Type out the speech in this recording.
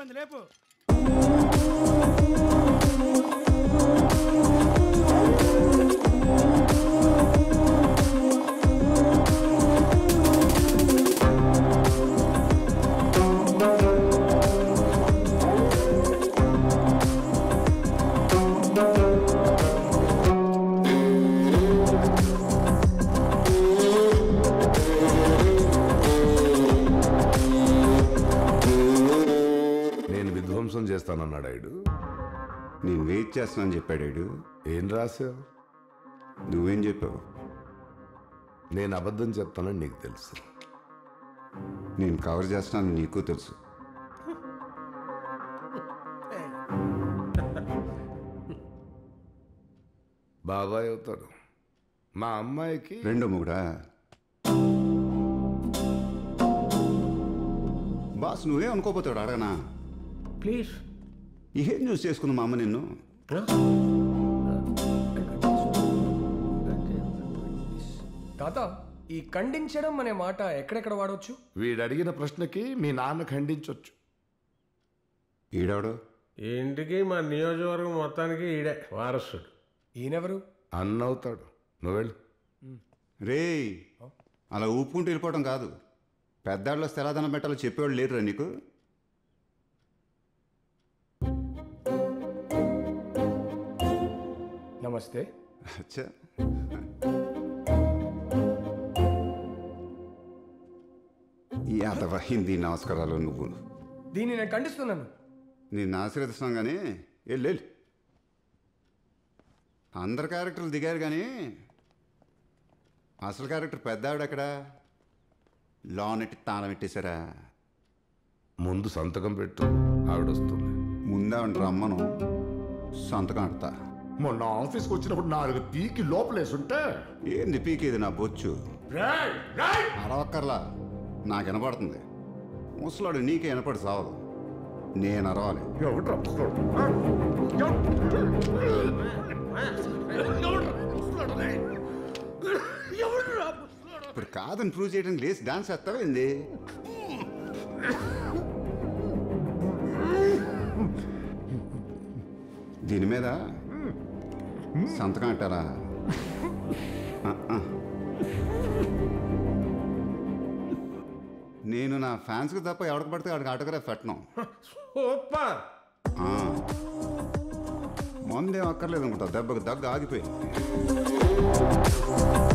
అయిపోయింది లేపు నేను విధ్వంసం చేస్తానన్నాడు ఆయుడు నేను వెయిట్ చేస్తున్నాను చెప్పాడు వీడు. ఏం రాశావు నువ్వేం చెప్పావు నేను అబద్ధం చెప్తానని నీకు తెలుసు నేను కవర్ చేస్తున్నాను నీకు తెలుసు బాబాయ్ అవుతాడు మా అమ్మాయికి రెండో మొగుడా బాస్ నువ్వే అనుకోపోతాడు అడగనా ప్లీజ్ ఏం చూసి చేసుకుంది మా అమ్మ నిన్ను తాత ఈ ఖండించడం అనే మాట ఎక్కడెక్కడ వాడవచ్చు వీడు అడిగిన ప్రశ్నకి మీ నాన్న ఖండించొచ్చు ఈడాడు ఈ ఇంటికి మా నియోజకవర్గం మొత్తానికి ఈడే వారసుడు ఈయనెవరు అన్న అవుతాడు నువ్వు వెళ్ళు రేయ్ అలా ఊపుకుంటూ వెళ్ళిపోవడం కాదు పెద్దాళ్ళు వస్తే ఎలా దండం పెట్టాలో చెప్పేవాళ్ళు లేరురా నీకు నమస్తే అచ్చా యాదవ హిందీ నమస్కారాలు నువ్వు దీన్ని నేను ఖండిస్తున్నాను నేను ఆశీర్వదిస్తున్నాం కానీ వెళ్ళు వెళ్ళు అందరు క్యారెక్టర్లు దిగారు కానీ అసలు క్యారెక్టర్ పెద్ద ఆవిడ ఎక్కడ లోనెట్టి తాళం పెట్టేశారా ముందు సంతకం పెట్టు ఆవిడ వస్తుంది ముందావిడ రమ్మను సంతకం ఆడతా మొన్న ఆఫీస్కి వచ్చినప్పుడు నాలుగు పీకి లోపలేసుంటే ఏంది పీకేది నా బొచ్చు అరవక్కర్లా నాకు వినపడుతుంది ముసలాడు నీకే వినపడి సావదు నేను అరవాలి ఇప్పుడు కాదని ప్రూవ్ చేయడానికి లేచి డాన్స్ వేస్తావేంది దీని మీద సంతకం అంటారా ఆ, ఆ. నేను నా ఫ్యాన్స్కి తప్ప ఎవరికి పడితే వాడికి ఆటోగ్రాఫ్ పెట్టను సూపర్ ఆ. మందేం అక్కర్లేదు అనుకుంటా దెబ్బకి దగ్గు ఆగిపోయింది